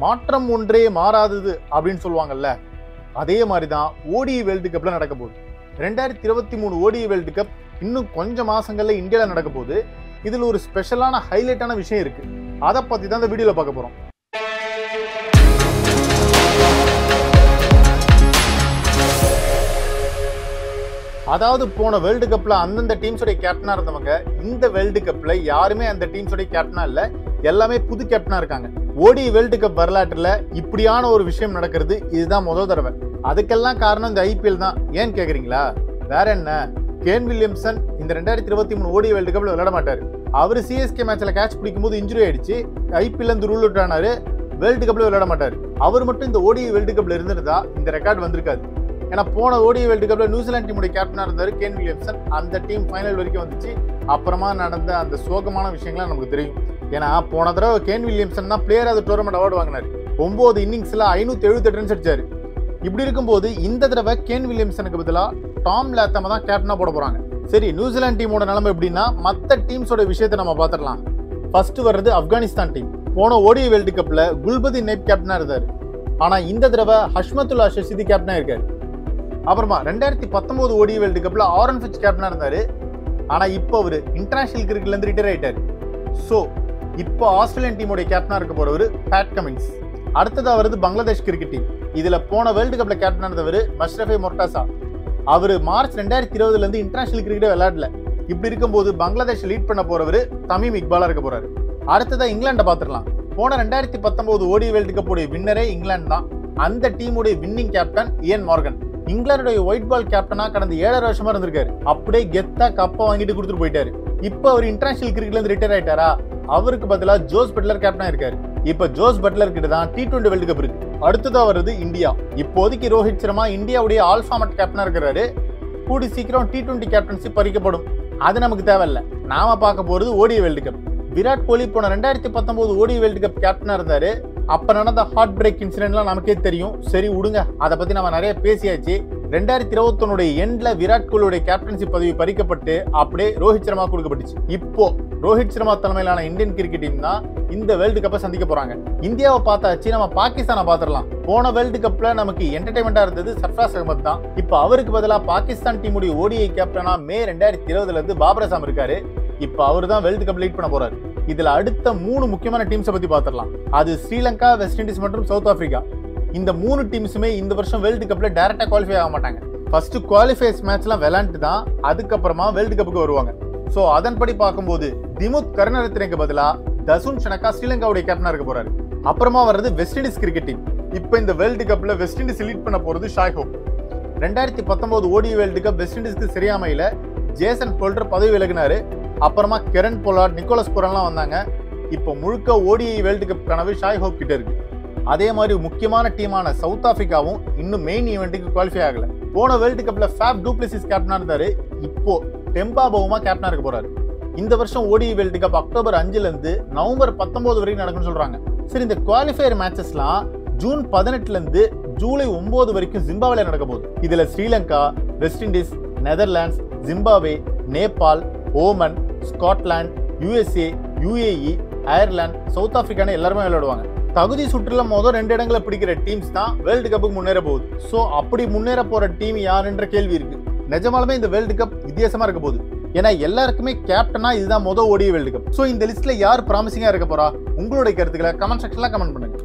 மாற்றம் ஒன்றே மாறாதது அப்படின்னு சொல்லுவாங்கல்ல அதே மாதிரி தான் ஓடி வேர்ல்டு கப்ல நடக்க போகுது ரெண்டாயிரத்தி இருபத்தி மூணு ஓடி வேர்ல்டு கப் இன்னும் கொஞ்சம் மாசங்கள்ல இந்தியாவில் நடக்க போகுது இதுல ஒரு ஸ்பெஷலான ஹைலைட்டான விஷயம் இருக்கு அதை பத்தி தான் இந்த வீடியோல பார்க்க போறோம் அதாவது போன வேர்ல்டு கப்ல அந்தந்த டீம்ஸோட கேப்டனா இருந்தவங்க இந்த வேர்ல்டு கப்ல யாருமே அந்த டீம்ஸோட கேப்டனா இல்ல எல்லாமே புது கேப்டனா இருக்காங்க ஓடி வேர்ல்டு கப் வரலாற்றுல இப்படியான ஒரு விஷயம் நடக்கிறது இதுதான் முதல் தடவை அதுக்கெல்லாம் காரணம் இந்த ஐபிஎல் தான் ஏன் கேக்குறீங்களா வேற என்ன கேன் வில்லியம்சன் இந்த ரெண்டாயிரத்தி இருபத்தி மூணு ஓடி வேர்ல்டு கப்ல விளையாட மாட்டாரு அவர் சிஎஸ்கே மேட்ச்ல கேட்ச் பிடிக்கும் போது இன்ஜுரி ஆயிடுச்சு ஐபிஎல் இருந்து ரூல் அவுட் ஆனாரு வேர்ல்டு கப்ல விளையாட மாட்டாரு அவர் மட்டும் இந்த ஓடி வேர்ல்டு கப்ல இருந்திருந்தா இந்த ரெக்கார்ட் வந்திருக்காது ஏன்னா போன ஓடி வேர்ல்டு கப்ல நியூசிலாந்து டீமுடைய கேப்டனா இருந்தாரு கேன் வில்லியம்சன் அந்த டீம் ஃபைனல் வரைக்கும் வந்துச்சு அப்புறமா நடந்த அந்த சோகமான விஷயங்கள்லாம் நமக்கு தெரியும் ஏன்னா போன தடவை கேன் வில்லியம்சன் தான் பிளேயர் ஆஃப் டோர்னமெண்ட் அவார்டு வாங்கினாரு ஒன்பது இன்னிங்ஸ்ல ஐநூத்தி எழுபத்தி ரன்ஸ் அடிச்சாரு இப்படி இருக்கும்போது இந்த தடவை கேன் வில்லியம்சனுக்கு பதிலா டாம் லேத்தம தான் கேப்டனா போட போறாங்க சரி நியூசிலாந்து டீமோட நிலைமை எப்படின்னா மற்ற டீம்ஸோட விஷயத்தை நம்ம பார்த்துடலாம் ஃபர்ஸ்ட் வர்றது ஆப்கானிஸ்தான் டீம் போன ஓடி வேர்ல்டு கப்ல குல்பதி நைப் கேப்டனா இருந்தாரு ஆனா இந்த தடவை ஹஷ்மத்துல்லா ஷஷிதி கேப்டனா இருக்காரு அப்புறமா ரெண்டாயிரத்தி பத்தொன்பது ஓடி வேர்ல்டு கப்ல ஆரன் ஃபிச் கேப்டனா இருந்தாரு ஆனா இப்போ அவரு இன்டர்நேஷனல் கிரிக்கெட்ல இருந்து ரிட்டையர் ஆயிட்டாரு ஸோ இப்போ ஆஸ்திரேலியன் டீமோட கேப்டனா இருக்க போறவர் பேட் கமின்ஸ் அடுத்ததா வருது பங்களாதேஷ் கிரிக்கெட் டீம் இதுல போன வேர்ல்டு கப்ல கேப்டனா இருந்தவர் மஷ்ரஃபே மொர்டாசா அவரு மார்ச் ரெண்டாயிரத்தி இருபதுல இருந்து இன்டர்நேஷனல் கிரிக்கெட் விளையாடல இப்படி இருக்கும்போது பங்களாதேஷ் லீட் பண்ண போறவர் தமீம் இக்பாலா இருக்க போறாரு அடுத்ததா இங்கிலாண்டை பாத்துடலாம் போன ரெண்டாயிரத்தி பத்தொன்பது ஓடி வேர்ல்டு கப்புடைய வின்னரே இங்கிலாந்து தான் அந்த டீமுடைய வின்னிங் கேப்டன் இயன் மார்கன் இங்கிலாந்துடைய ஒயிட் பால் கேப்டனா கடந்த ஏழரை வருஷமா இருந்திருக்காரு அப்படியே கெத்தா கப்பை வாங்கிட்டு கொடுத்துட்டு போயிட்டாரு இப்போ அவர் இன்டர்நேஷனல் கிரிக்கெட்ல இருந்து ரிட்டையர் ஆயிட்டாரா அவருக்கு பதிலா ஜோஸ் பட்லர் கேப்டனா இருக்காரு இப்ப ஜோஸ் பட்லர் கிட்ட தான் டி டுவெண்டி வேர்ல்டு கப் இருக்கு அடுத்ததா வருது இந்தியா இப்போதைக்கு ரோஹித் சர்மா இந்தியாவுடைய ஆல் ஃபார்மட் கேப்டனா இருக்கிறாரு கூடி சீக்கிரம் டி டுவெண்டி கேப்டன்ஷிப் பறிக்கப்படும் அது நமக்கு தேவையில்ல நாம பார்க்க போறது ஓடி வேர்ல்டு கப் விராட் கோலி போன ரெண்டாயிரத்தி பத்தொன்பது ஓடி வேர்ல்டு கப் கேப்டனா இருந்தாரு அப்ப நடந்த ஹார்ட் பிரேக் இன்சிடென்ட்லாம் நமக்கே தெரியும் சரி விடுங்க அதை பத்தி நம்ம நிறைய பேசியாச்சு ரெண்டாயிரத்தி இருபத்தொன்னுடைய எண்ட்ல விராட் கோலியுடைய கேப்டன்ஷிப் பதவி பறிக்கப்பட்டு அப்படியே ரோஹித் சர்மா கொடுக்கப்பட்டுச்சு இப்போ ரோஹித் சர்மா தலைமையிலான இந்தியன் கிரிக்கெட் டீம் தான் இந்த வேர்ல்டு கப்பை சந்திக்க போறாங்க இந்தியாவை பார்த்தாச்சு நம்ம பாகிஸ்தானை பாத்திரலாம் போன வேர்ல்டு கப்ல நமக்கு என்டர்டைன்மெண்டா இருந்தது சர்ஃபாஸ் அகமத் தான் இப்போ அவருக்கு பதிலா பாகிஸ்தான் டீமுடைய ஓடிஐ கேப்டனா மே ரெண்டாயிரத்தி இருபதுல இருந்து பாபர் அசாம் இருக்காரு இப்போ அவர் தான் வேர்ல்டு கப் லீட் பண்ண போறாரு இதுல அடுத்த மூணு முக்கியமான டீம்ஸை பத்தி பாத்திரலாம் அது ஸ்ரீலங்கா வெஸ்ட் இண்டீஸ் மற்றும் சவுத் ஆப்பிரிக்கா இந்த மூணு டீம்ஸுமே இந்த வருஷம் வேர்ல்டு கப்ல டைரக்டா குவாலிஃபை ஆக மாட்டாங்க ஃபர்ஸ்ட் குவாலிஃபைஸ் மேட்ச்லாம் விளையாண்டு தான் அதுக்கப்புறமா வேர்ல்டு கப்புக்கு வருவாங்க சோ அதன்படி பார்க்கும்போது திமுத் கருணரத்னேக்கு பதிலா தசுன் ஷனக்கா ஸ்ரீலங்காவுடைய கேப்டனா இருக்க போறாரு அப்புறமா வர்றது வெஸ்ட் இண்டீஸ் கிரிக்கெட் டீம் இப்போ இந்த வேர்ல்டு கப்ல வெஸ்ட் இண்டீஸ் லீட் பண்ண போறது ஷாய் ஹோப் ரெண்டாயிரத்தி பத்தொன்பது ஓடி வேர்ல்டு கப் வெஸ்ட் இண்டீஸ்க்கு சரியாமையில ஜேசன் ஹோல்டர் பதவி விலகினாரு அப்புறமா கெரன் பொலாட் நிக்கோலஸ் புரன்லாம் வந்தாங்க இப்போ முழுக்க ஓடிஐ வேர்ல்டு கப் கனவு ஷாய் ஹோப் கிட்ட இருக்கு அதே மாதிரி முக்கியமான டீமான சவுத் ஆப்பிரிக்காவும் இன்னும் மெயின் ஈவெண்ட்டுக்கு குவாலிஃபை ஆகல போன வேர்ல்டு கப்ல ஃபேப் டூப்ளிசிஸ் கேப்டனா இருந்தாரு இப்போ டெம்பா பவுமா கேப்டனா இருக்க போறாரு இந்த வருஷம் ஓடிஐ வேர்ல்டு கப் அக்டோபர் அஞ்சுல இருந்து நவம்பர் பத்தொன்பது வரைக்கும் நடக்கும்னு சொல்றாங்க சரி இந்த குவாலிஃபயர் மேட்சஸ்லாம் ஜூன் பதினெட்டுல இருந்து ஜூலை ஒன்பது வரைக்கும் ஜிம்பாப்வேல நடக்க போகுது இதுல Sri Lanka West Indies Netherlands Zimbabwe Nepal Oman Scotland USA UAE Ireland South ஆப்பிரிக்கான எல்லாருமே விளையாடுவாங்க தகுதி சுற்றுல மொதல் ரெண்டு இடங்களை பிடிக்கிற டீம்ஸ் தான் வேர்ல்டு கப்புக்கு முன்னேற போகுது ஸோ அப்படி முன்னேற போற டீம் யாருன்ற கேள்வி இருக்கு நிஜமாலுமே இந்த வேர்ல்டு கப் வித்தியாசமா இருக்க போகுது ஏன்னா எல்லாருக்குமே கேப்டனா இதுதான் மொதல் ஓடிய வேர்ல்டு கப் ஸோ இந்த லிஸ்ட்ல யார் ப்ராமிசிங்கா இருக்க போறா உங்களுடைய கருத்துக்களை கமெண்ட் செக்ஷன்ல கமெண்ட் பண்ணுங்க